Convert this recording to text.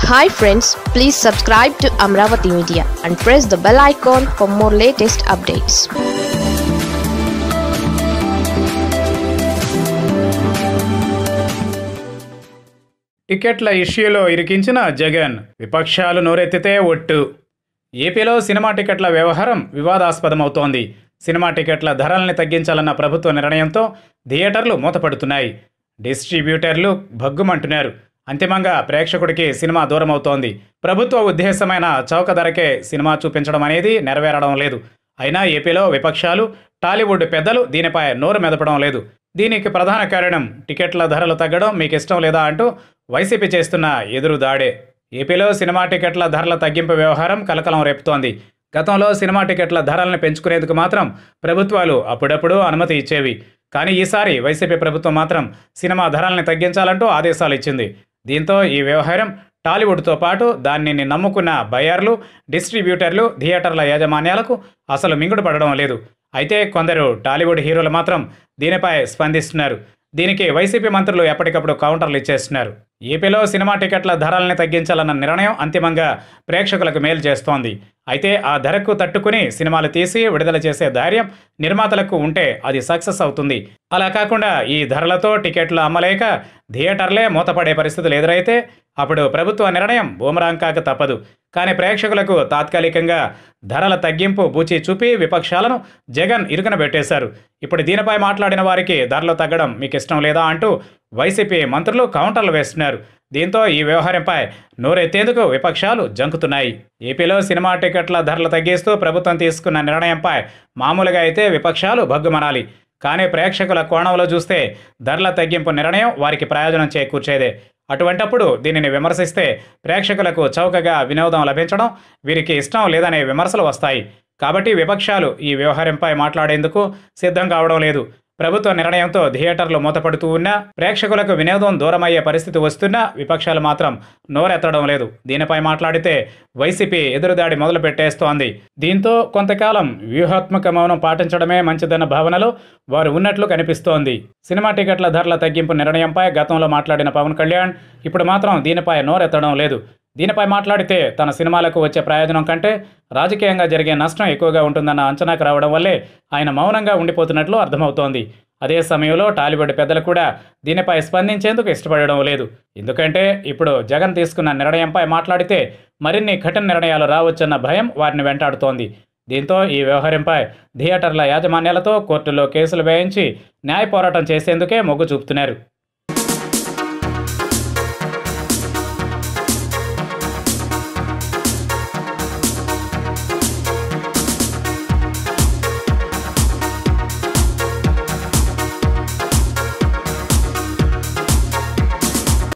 hi friends please subscribe to Amaravati media and press the bell icon for more latest updates టికెట్ల ఇష్యూలో ఇరికించిన జగన్ విపక్షాలు నోరెత్తితే ఒట్టు ఏపీలో సినిమా టికెట్ల వ్యవహారం వివాదాస్పదమవుతోంది సినిమా టికెట్ల ధరల్ని తగ్గించాలన్న ప్రభుత్వ నిర్ణయంతో థియేటర్లు మూతపడుతున్నాయి డిస్ట్రిబ్యూటర్లు భగ్గుమంటున్నారు అంతిమంగా ప్రేక్షకుడికి సినిమా దూరం అవుతోంది ప్రభుత్వ ఉద్దేశమైన చౌక ధరకే సినిమా చూపించడం అనేది నెరవేరడం లేదు అయినా ఏపీలో విపక్షాలు టాలీవుడ్ పెద్దలు దీనిపై నోరు మెదపడం లేదు దీనికి ప్రధాన కారణం టికెట్ల ధరలు తగ్గడం మీకు ఇష్టం లేదా అంటూ వైసీపీ చేస్తున్న ఎదురు దాడే ఏపీలో సినిమా టికెట్ల ధరల తగ్గింపు వ్యవహారం కలకలం రేపుతోంది గతంలో సినిమా టికెట్ల ధరలను పెంచుకునేందుకు మాత్రం ప్రభుత్వాలు అప్పుడప్పుడు అనుమతి ఇచ్చేవి కానీ ఈసారి వైసీపీ ప్రభుత్వం మాత్రం సినిమా ధరల్ని తగ్గించాలంటూ ఆదేశాలు ఇచ్చింది దీంతో ఈ వ్యవహారం టాలీవుడ్తో పాటు దానిని నమ్ముకున్న బయ్యర్లు డిస్ట్రిబ్యూటర్లు థియేటర్ల యాజమాన్యాలకు అసలు మింగుడు పడడం లేదు అయితే కొందరు టాలీవుడ్ హీరోలు మాత్రం దీనిపై స్పందిస్తున్నారు దీనికి వైసీపీ మంత్రులు ఎప్పటికప్పుడు కౌంటర్లు ఇచ్చేస్తున్నారు ఏపీలో సినిమా టికెట్ల ధరల్ని తగ్గించాలన్న నిర్ణయం అంతిమంగా ప్రేక్షకులకు మేలు చేస్తోంది అయితే ఆ ధరకు తట్టుకుని సినిమాలు తీసి విడుదల చేసే ధైర్యం నిర్మాతలకు ఉంటే అది సక్సెస్ అవుతుంది అలా కాకుండా ఈ ధరలతో టికెట్లు అమ్మలేక థియేటర్లే మూతపడే పరిస్థితులు ఎదురైతే అప్పుడు ప్రభుత్వ నిర్ణయం బూమరాంగ్ కాక తప్పదు కానీ ప్రేక్షకులకు తాత్కాలికంగా ధరల తగ్గింపు బూచి చూపి విపక్షాలను జగన్ ఇరుకున పెట్టేశారు ఇప్పుడు దీనిపై మాట్లాడిన వారికి ధరలు తగ్గడం మీకు ఇష్టం లేదా అంటూ వైసీపీ మంత్రులు కౌంటర్లు వేస్తున్నారు దీంతో ఈ వ్యవహారంపై నోరెత్తేందుకు విపక్షాలు జంకుతున్నాయి ఏపీలో సినిమా టికెట్ల ధరలు తగ్గిస్తూ ప్రభుత్వం తీసుకున్న నిర్ణయంపై మామూలుగా అయితే విపక్షాలు భగ్గుమనాలి కానీ ప్రేక్షకుల కోణంలో చూస్తే ధరల తగ్గింపు నిర్ణయం వారికి ప్రయోజనం చేకూర్చేదే అటువంటప్పుడు దీనిని విమర్శిస్తే ప్రేక్షకులకు చౌకగా వినోదం లభించడం వీరికి ఇష్టం లేదనే విమర్శలు వస్తాయి కాబట్టి విపక్షాలు ఈ వ్యవహారంపై మాట్లాడేందుకు సిద్ధం కావడం లేదు ప్రభుత్వ నిర్ణయంతో థియేటర్లు మూతపడుతూ ఉన్నా ప్రేక్షకులకు వినోదం దూరమయ్యే పరిస్థితి వస్తున్నా విపక్షాలు మాత్రం నోరెత్తడం లేదు దీనిపై మాట్లాడితే వైసీపీ ఎదురుదాడి మొదలు పెట్టేస్తోంది దీంతో కొంతకాలం వ్యూహాత్మక మౌనం పాటించడమే మంచిదన్న భావనలో వారు ఉన్నట్లు కనిపిస్తోంది సినిమా టికెట్ల ధరల తగ్గింపు నిర్ణయంపై గతంలో మాట్లాడిన పవన్ కళ్యాణ్ ఇప్పుడు మాత్రం దీనిపై నోరెత్తడం లేదు దీనిపై మాట్లాడితే తన సినిమాలకు వచ్చే ప్రయోజనం కంటే రాజకీయంగా జరిగే నష్టం ఎక్కువగా ఉంటుందన్న అంచనాకు రావడం వల్లే ఆయన మౌనంగా ఉండిపోతున్నట్లు అర్థమవుతోంది అదే సమయంలో టాలీవుడ్ పెద్దలు కూడా దీనిపై స్పందించేందుకు ఇష్టపడడం లేదు ఎందుకంటే ఇప్పుడు జగన్ తీసుకున్న నిర్ణయంపై మాట్లాడితే మరిన్ని కఠిన నిర్ణయాలు రావచ్చన్న భయం వారిని వెంటాడుతోంది దీంతో ఈ వ్యవహారంపై థియేటర్ల యాజమాన్యాలతో కోర్టులో కేసులు వేయించి న్యాయ పోరాటం చేసేందుకే మొగ్గు చూపుతున్నారు